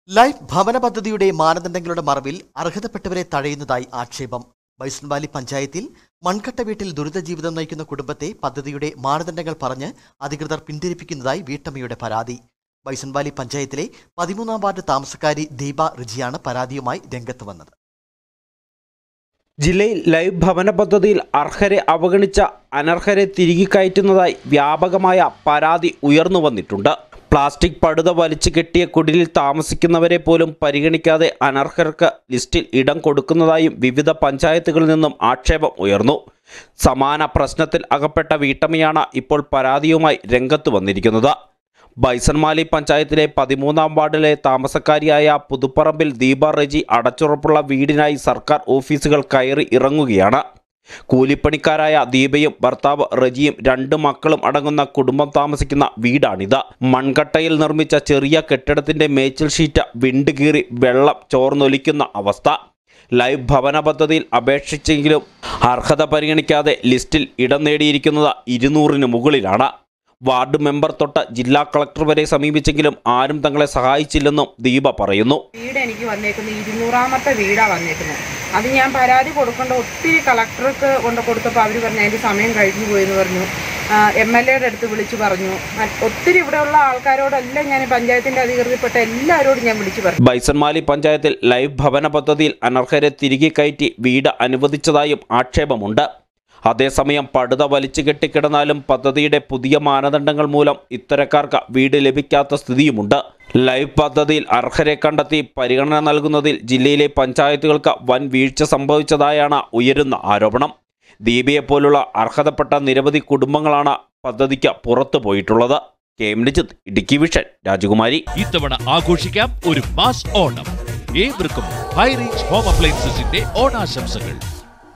life ഭവന പദ്ധതിയുടെ മാനദണ്ഡങ്ങളുടെ മറവിൽ അർഹതപ്പെട്ടവരെ തഴയുന്നതായി ആക്ഷേപം ബൈസൺവാലി പഞ്ചായത്തിൽ മൺകട്ട വീട്ടിൽ ദുരിത ജീവിതം നയിക്കുന്ന കുടുംബത്തെ പദ്ധതിയുടെ മാനദണ്ഡങ്ങൾ പറഞ്ഞ് അധികൃതർ പിന്തിരിപ്പിക്കുന്നതായി വീട്ടമ്മയുടെ പരാതി ബൈസൺവാലി പഞ്ചായത്തിലെ പതിമൂന്നാം വാർഡ് താമസക്കാരി ദീപ റിജിയാണ് പരാതിയുമായി രംഗത്ത് വന്നത് ജില്ലയിൽ ലൈവ് ഭവന പദ്ധതിയിൽ അർഹരെ അവഗണിച്ച അനർഹരെ തിരികെ കയറ്റുന്നതായി വ്യാപകമായ പരാതി ഉയർന്നു വന്നിട്ടുണ്ട് പ്ലാസ്റ്റിക് പടുത വലിച്ചു കെട്ടിയ കുടിലിൽ താമസിക്കുന്നവരെ പോലും പരിഗണിക്കാതെ അനർഹർക്ക് ലിസ്റ്റിൽ ഇടം കൊടുക്കുന്നതായും വിവിധ പഞ്ചായത്തുകളിൽ നിന്നും ആക്ഷേപം ഉയർന്നു സമാന പ്രശ്നത്തിൽ അകപ്പെട്ട വീട്ടമ്മയാണ് ഇപ്പോൾ പരാതിയുമായി രംഗത്ത് വന്നിരിക്കുന്നത് ബൈസൺമാലി പഞ്ചായത്തിലെ പതിമൂന്നാം വാർഡിലെ താമസക്കാരിയായ പുതുപ്പറമ്പിൽ ദീപ റെജി അടച്ചുറപ്പുള്ള വീടിനായി സർക്കാർ ഓഫീസുകൾ കയറി ഇറങ്ങുകയാണ് കൂലിപ്പണിക്കാരായ ദീപയും ഭർത്താവ് റജിയും രണ്ട് മക്കളും അടങ്ങുന്ന കുടുംബം താമസിക്കുന്ന വീടാണിത് മൺകട്ടയിൽ നിർമ്മിച്ച ചെറിയ കെട്ടിടത്തിന്റെ മേച്ചിൽ ഷീറ്റ് വിണ്ട് കീറി വെള്ളം ചോർന്നൊലിക്കുന്ന അവസ്ഥ ലൈവ് ഭവന പദ്ധതിയിൽ അപേക്ഷിച്ചെങ്കിലും അർഹത പരിഗണിക്കാതെ ലിസ്റ്റിൽ ഇടം നേടിയിരിക്കുന്നത് ഇരുന്നൂറിന് മുകളിലാണ് വാർഡ് മെമ്പർ തൊട്ട് ജില്ലാ കളക്ടർ വരെ സമീപിച്ചെങ്കിലും ആരും തങ്ങളെ സഹായിച്ചില്ലെന്നും ദീപ പറയുന്നു വീട് എനിക്ക് വന്നേക്കുന്നത് ഇരുന്നൂറാമത്തെ വീടാണ് വന്നേക്കുന്നത് അത് ഞാൻ പരാതി കൊടുക്കേണ്ട ഒത്തിരി കളക്ടർക്ക് കൊണ്ട് കൊടുത്തപ്പോൾ അവർ പറഞ്ഞു അതിൻ്റെ സമയം കഴിഞ്ഞു പോയെന്ന് പറഞ്ഞു എം എൽ എയുടെ അടുത്ത് വിളിച്ചു പറഞ്ഞു മറ്റ് ഒത്തിരി ഇവിടെയുള്ള ആൾക്കാരോടെല്ലാം ഞാൻ പഞ്ചായത്തിൻ്റെ അധികൃതപ്പെട്ട എല്ലാവരോടും ഞാൻ വിളിച്ചു പറഞ്ഞു ബൈസൺമാലി പഞ്ചായത്തിൽ ലൈവ് ഭവന പദ്ധതിയിൽ അനർഹരെ തിരികെ കയറ്റി വീട് അനുവദിച്ചതായും ആക്ഷേപമുണ്ട് അതേസമയം പടുത വലിച്ചു കെട്ടിക്കിടന്നാലും പദ്ധതിയുടെ പുതിയ മാനദണ്ഡങ്ങൾ മൂലം ഇത്തരക്കാർക്ക് വീട് ലഭിക്കാത്ത സ്ഥിതിയുമുണ്ട് ലൈവ് പദ്ധതിയിൽ അർഹരെ കണ്ടെത്തി പരിഗണന നൽകുന്നതിൽ ജില്ലയിലെ പഞ്ചായത്തുകൾക്ക് വൻ വീഴ്ച സംഭവിച്ചതായാണ് ഉയരുന്ന ആരോപണം ദീപയെപ്പോലുള്ള അർഹതപ്പെട്ട നിരവധി കുടുംബങ്ങളാണ് പദ്ധതിക്ക് പുറത്തു പോയിട്ടുള്ളത് K M Nijith Idukki vision Rajakumari ഇത്തവണ ആഘോഷിക്കാം ഒരു മാസ് ഓണം ഏവർക്കും ഹൈ റേഞ്ച് ഹോം അപ്ലയൻസസിന്റെ ഓണാശംസകൾ